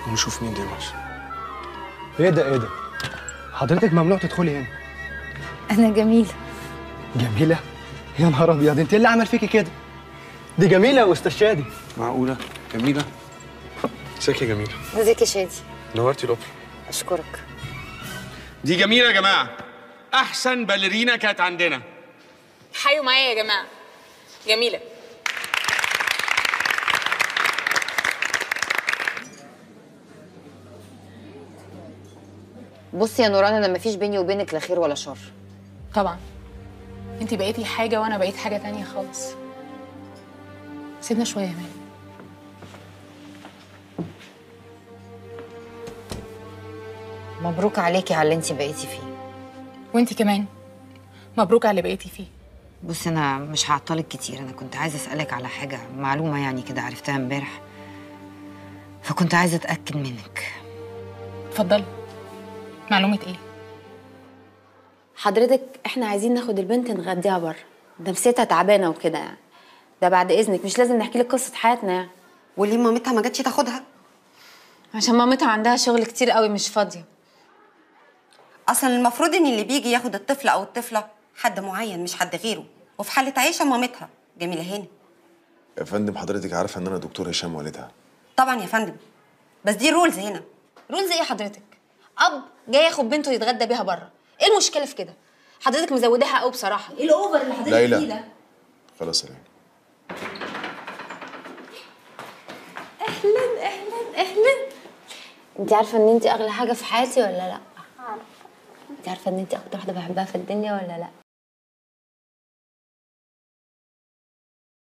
ونشوف مين ديماش ايه ده ايه ده حضرتك ممنوع تدخلي هنا انا جميله جميله يا نهار ابيض انت إيه اللي عمل فيكي كده دي جميله يا استاذ شادي معقولة جميلة ازيك يا جميلة ازيك يا شادي نورتي الأوبرا اشكرك دي جميلة يا جماعة أحسن باليرينا كانت عندنا حيوا معايا يا جماعه جميله بصي يا نوران انا مفيش بيني وبينك لا خير ولا شر طبعا انت بقيتي حاجه وانا بقيت حاجه تانية خالص سيبنا شويه يا مان مبروك عليكي على اللي انت بقيتي فيه وانت كمان مبروك على اللي بقيتي فيه بصي انا مش هعطلك كتير انا كنت عايزه اسالك على حاجه معلومه يعني كده عرفتها امبارح فكنت عايزه اتاكد منك اتفضلي معلومه ايه حضرتك احنا عايزين ناخد البنت نغديها بره نفسيتها تعبانه وكده يعني ده بعد اذنك مش لازم نحكي لك قصه حياتنا يعني وليه مامتها ما جاتش تاخدها عشان مامتها عندها شغل كتير قوي مش فاضيه اصلا المفروض ان اللي بيجي ياخد الطفل او الطفله حد معين مش حد غيره وفي حاله عيشه مامتها جميله هنا يا فندم حضرتك عارفه ان انا دكتور هشام والدها طبعا يا فندم بس دي رولز هنا رولز ايه حضرتك اب جاي ياخد بنته يتغدى بيها بره ايه المشكله في كده حضرتك مزوداها قوي بصراحه ايه الاوفر اللي حضرتك ليلى. فيه ده خلاص يا ليلى اهلا اهلا اهلا انت عارفه ان انت اغلى حاجه في حياتي ولا لا انت عارفه ان انت اكتر واحده بحبها في الدنيا ولا لا